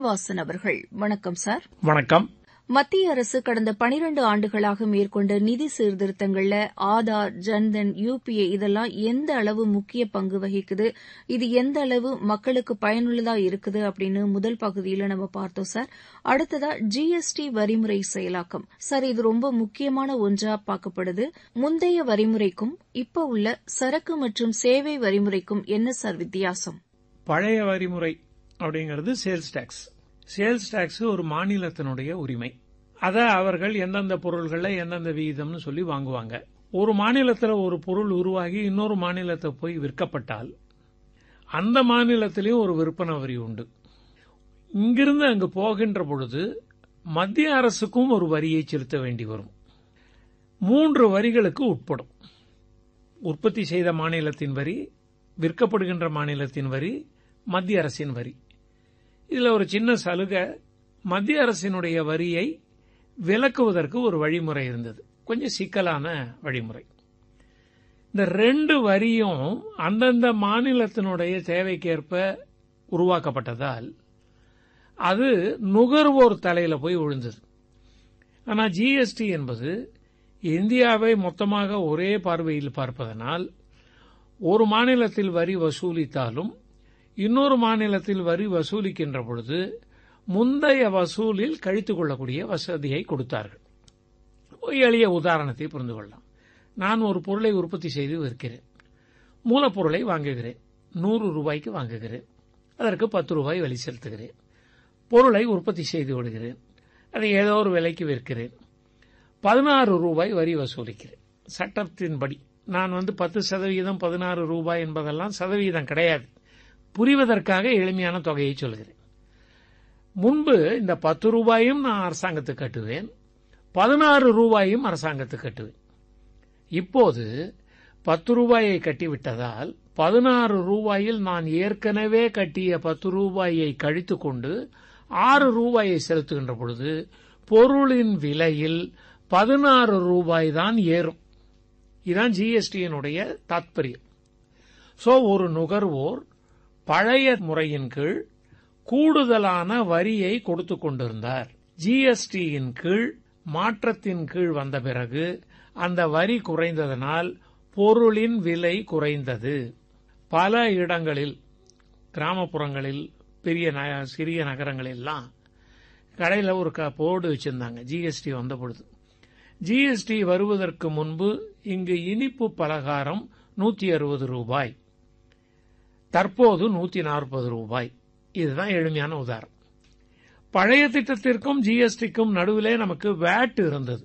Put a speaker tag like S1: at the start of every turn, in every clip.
S1: வாசன் அவர்கள் வணக்கம் சார்
S2: வணக்கம்
S1: மத்திய அரசு கடந்த பனிரண்டு ஆண்டுகளாக மேற்கொண்ட நிதி சீர்திருத்தங்கள்ல ஆதார் ஜன்தன் யுபிஐ இதெல்லாம் எந்த அளவு முக்கிய பங்கு வகிக்குது இது எந்த அளவு மக்களுக்கு பயனுள்ளதா இருக்குது அப்படின்னு முதல் பகுதியில நம்ம பார்த்தோம் சார் அடுத்ததா ஜிஎஸ்டி வரிமுறை செயலாக்கம் சார் இது ரொம்ப முக்கியமான ஒன்றா பார்க்கப்படுது முந்தைய வரிமுறைக்கும் இப்ப உள்ள சரக்கு மற்றும் சேவை வரிமுறைக்கும் என்ன சார் வித்தியாசம்
S2: பழைய வரிமுறை அப்படிங்கிறது சேல்ஸ் டாக்ஸ் சேல்ஸ் டாக்ஸ் ஒரு மாநிலத்தினுடைய உரிமை அதை அவர்கள் எந்தெந்த பொருள்களை எந்தெந்த விகிதம்னு சொல்லி வாங்குவாங்க ஒரு மாநிலத்தில் ஒரு பொருள் உருவாகி இன்னொரு மாநிலத்தை போய் விற்கப்பட்டால் அந்த மாநிலத்திலையும் ஒரு விற்பனை வரி உண்டு இங்கிருந்து அங்கு போகின்ற பொழுது மத்திய அரசுக்கும் ஒரு வரியை செலுத்த வேண்டி வரும் மூன்று வரிகளுக்கு உட்படும் உற்பத்தி செய்த மாநிலத்தின் வரி விற்கப்படுகின்ற மாநிலத்தின் வரி மத்திய அரசின் வரி இதுல ஒரு சின்ன சலுகை மத்திய அரசினுடைய வரியை விலக்குவதற்கு ஒரு வழிமுறை இருந்தது கொஞ்சம் சிக்கலான வழிமுறை இந்த ரெண்டு வரியும் அந்தந்த மாநிலத்தினுடைய தேவைக்கேற்ப உருவாக்கப்பட்டதால் அது நுகர்வோர் தலையில போய் விழுந்தது ஆனா ஜிஎஸ்டி என்பது இந்தியாவை மொத்தமாக ஒரே பார்வையில் பார்ப்பதனால் ஒரு மாநிலத்தில் வரி வசூலித்தாலும் இன்னொரு மாநிலத்தில் வரி வசூலிக்கின்ற பொழுது முந்தைய வசூலில் கழித்துக் கொள்ளக்கூடிய வசதியை கொடுத்தார்கள் ஒரு எளிய உதாரணத்தை புரிந்து கொள்ளலாம் நான் ஒரு பொருளை உற்பத்தி செய்து விற்கிறேன் மூலப்பொருளை வாங்குகிறேன் நூறு ரூபாய்க்கு வாங்குகிறேன் அதற்கு பத்து ரூபாய் வழி செலுத்துகிறேன் பொருளை உற்பத்தி செய்து விடுகிறேன் அதை ஏதோ ஒரு விலைக்கு விற்கிறேன் பதினாறு ரூபாய் வரி வசூலிக்கிறேன் சட்டத்தின்படி நான் வந்து பத்து சதவீதம் பதினாறு ரூபாய் என்பதெல்லாம் சதவீதம் கிடையாது புரிவதற்காக எளிமையான தொகையை சொல்கிறேன் முன்பு இந்த பத்து ரூபாயும் நான் அரசாங்கத்துக்கு கட்டுவேன் பதினாறு ரூபாயும் அரசாங்கத்துக்கு கட்டுவேன் இப்போது பத்து ரூபாயை கட்டிவிட்டதால் பதினாறு ரூபாயில் நான் ஏற்கனவே கட்டிய பத்து ரூபாயை கழித்துக் கொண்டு ஆறு ரூபாயை செலுத்துகின்ற பொழுது பொருளின் விலையில் பதினாறு ரூபாய் தான் ஏறும் இதுதான் ஜிஎஸ்டியினுடைய தாத்பரியம் சோ ஒரு நுகர்வோர் பழைய முறையின் கீழ் கூடுதலான வரியை கொடுத்து கொண்டிருந்தார் ஜிஎஸ்டியின் கீழ் மாற்றத்தின் கீழ் வந்த பிறகு அந்த வரி குறைந்ததனால் பொருளின் விலை குறைந்தது பல இடங்களில் கிராமப்புறங்களில் பெரிய சிறிய நகரங்களெல்லாம் கடையில் ஒரு போர்டு வச்சிருந்தாங்க ஜிஎஸ்டி வந்த பொழுது ஜிஎஸ்டி வருவதற்கு முன்பு இங்கு இனிப்பு பலகாரம் நூத்தி அறுபது ரூபாய் தற்போது நூத்தி நாற்பது ரூபாய் இதுதான் எளிமையான உதாரணம் பழைய திட்டத்திற்கும் ஜிஎஸ்டிக்கும் நடுவிலே நமக்கு வேட் இருந்தது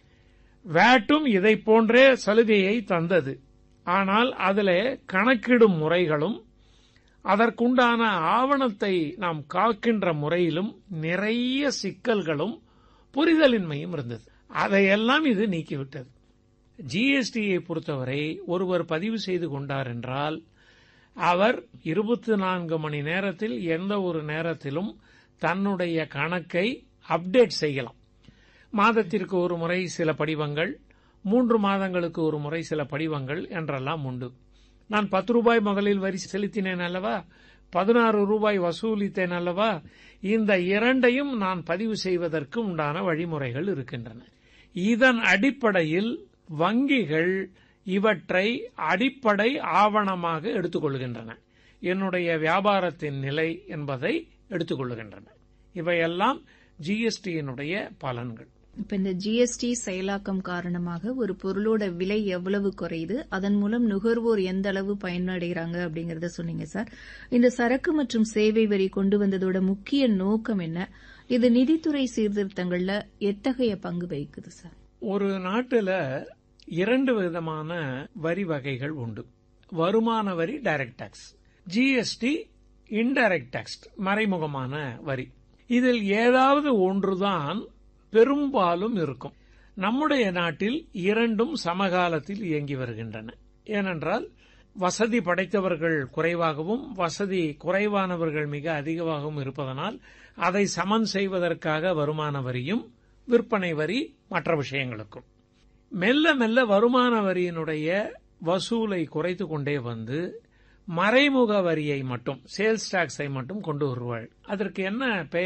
S2: வேட்டும் இதை போன்றே சலுகையை தந்தது ஆனால் அதில் கணக்கிடும் முறைகளும் அதற்குண்டான ஆவணத்தை நாம் காக்கின்ற முறையிலும் நிறைய சிக்கல்களும் புரிதலின்மையும் இருந்தது அதையெல்லாம் இது நீக்கிவிட்டது ஜிஎஸ்டியை பொறுத்தவரை ஒருவர் பதிவு செய்து கொண்டார் என்றால் அவர் இருபத்தி நான்கு மணி நேரத்தில் எந்த ஒரு நேரத்திலும் தன்னுடைய கணக்கை அப்டேட் செய்யலாம் மாதத்திற்கு ஒரு முறை சில படிவங்கள் மூன்று மாதங்களுக்கு ஒரு முறை சில படிவங்கள் என்றெல்லாம் உண்டு நான் பத்து ரூபாய் முதலில் வரி செலுத்தினேன் அல்லவா பதினாறு ரூபாய் வசூலித்தேன் அல்லவா இந்த இரண்டையும் நான் பதிவு செய்வதற்கு உண்டான வழிமுறைகள் இருக்கின்றன இதன் அடிப்படையில் வங்கிகள் இவற்றை அடிப்படை ஆவணமாக எடுத்துக்கொள்கின்றன என்னுடைய வியாபாரத்தின் நிலை என்பதை எடுத்துக்கொள்கின்றன இவையெல்லாம் ஜிஎஸ்டியினுடைய பலன்கள்
S1: இப்ப இந்த ஜிஎஸ்டி செயலாக்கம் காரணமாக ஒரு பொருளோட விலை எவ்வளவு குறையுது அதன் மூலம் நுகர்வோர் எந்த அளவு பயனடைகிறாங்க அப்படிங்கறத சொன்னீங்க சார் இந்த சரக்கு மற்றும் சேவை வரி கொண்டு வந்ததோட முக்கிய நோக்கம் என்ன இது நிதித்துறை சீர்திருத்தங்கள்ல எத்தகைய பங்கு வகிக்குது சார்
S2: ஒரு நாட்டுல இரண்டு விதமான வரி வகைகள் உண்டு வருமான வரி direct tax GST indirect tax மறைமுகமான வரி இதில் ஏதாவது ஒன்றுதான் பெரும்பாலும் இருக்கும் நம்முடைய நாட்டில் இரண்டும் சமகாலத்தில் இயங்கி வருகின்றன ஏனென்றால் வசதி படைத்தவர்கள் குறைவாகவும் வசதி குறைவானவர்கள் மிக அதிகமாகவும் இருப்பதனால் அதை சமன் செய்வதற்காக வருமான வரியும் விற்பனை வரி மற்ற விஷயங்களுக்கும் மெல்ல மெல்ல வருமான வரியினுடைய வசூலை குறைத்து கொண்டே வந்து மறைமுக வரியை மட்டும் சேல்ஸ் டாக்ஸை மட்டும் கொண்டு வருவாள் அதற்கு என்ன பெயர்